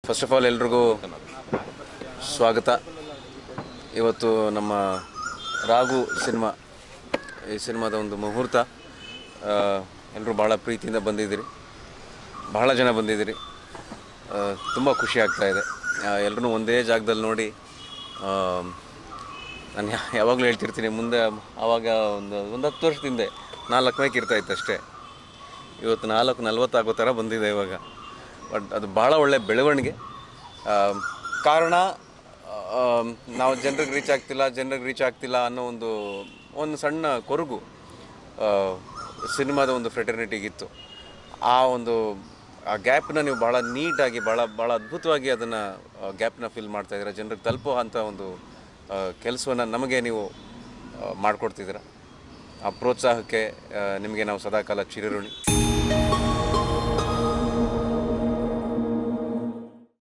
first of all ಎಲ್ರಿಗೂ ಸ್ವಾಗತ ಇವತ್ತು ನಮ್ಮ ರಾಗು ಸಿನಿಮಾ ಈ ಸಿನಿಮಾದ ಒಂದು ಮುಹೂರ್ತ ಎಲ್ಲರೂ ಭಾಳ ಪ್ರೀತಿಯಿಂದ ಬಂದಿದ್ದೀರಿ ಬಹಳ ಜನ ಬಂದಿದ್ದೀರಿ ತುಂಬ ಖುಷಿ ಆಗ್ತಾ ಇದೆ ಎಲ್ಲರೂ ಒಂದೇ ಜಾಗದಲ್ಲಿ ನೋಡಿ ಆ, ನಾನು ಯಾ- ಯಾವಾಗಲೂ ಹೇಳ್ತಿರ್ತೀನಿ ಮುಂದೆ ಆವಾಗ ಒಂದು ಒಂದು ಹತ್ತು ವರ್ಷದ ಹಿಂದೆ ನಾಲ್ಕು ಮೈಕ್ ಇರ್ತಾ ಇತ್ತು ಅಷ್ಟೇ ಇವತ್ತು ನಾಲ್ಕು ನಲ್ವತ್ತಾಗೋ ಥರ ಬಂದಿದೆ ಇವಾಗ ಬಟ್ ಅದು ಭಾಳ ಒಳ್ಳೆ ಬೆಳವಣಿಗೆ ಆ, ಕಾರಣ ಆ, ನಾವು ಜನರಿಗೆ ರೀಚ್ ಆಗ್ತಿಲ್ಲ ಜನರಿಗೆ ರೀಚ್ ಆಗ್ತಿಲ್ಲ ಅನ್ನೋ ಒಂದು ಒಂದು ಸಣ್ಣ ಕೊರಗು ಆ, ಸಿನಿಮಾದ ಒಂದು ಫ್ರೆಟರ್ನಿಟಿಗಿತ್ತು ಆ ಒಂದು ಆ ಗ್ಯಾಪ್ನ ನೀವು ಭಾಳ ನೀಟಾಗಿ ಭಾಳ ಭಾಳ ಅದ್ಭುತವಾಗಿ ಅದನ್ನು ಗ್ಯಾಪ್ನ ಫಿಲ್ ಮಾಡ್ತಾ ಇದ್ದೀರಾ ಜನರಿಗೆ ತಲುಪೋ ಅಂಥ ಒಂದು ಕೆಲಸವನ್ನು ನಮಗೆ ನೀವು ಮಾಡಿಕೊಡ್ತಿದ್ದೀರಾ ಆ ಪ್ರೋತ್ಸಾಹಕ್ಕೆ ಆ, ನಿಮಗೆ ನಾವು ಸದಾಕಾಲ ಚಿರಋಣಿ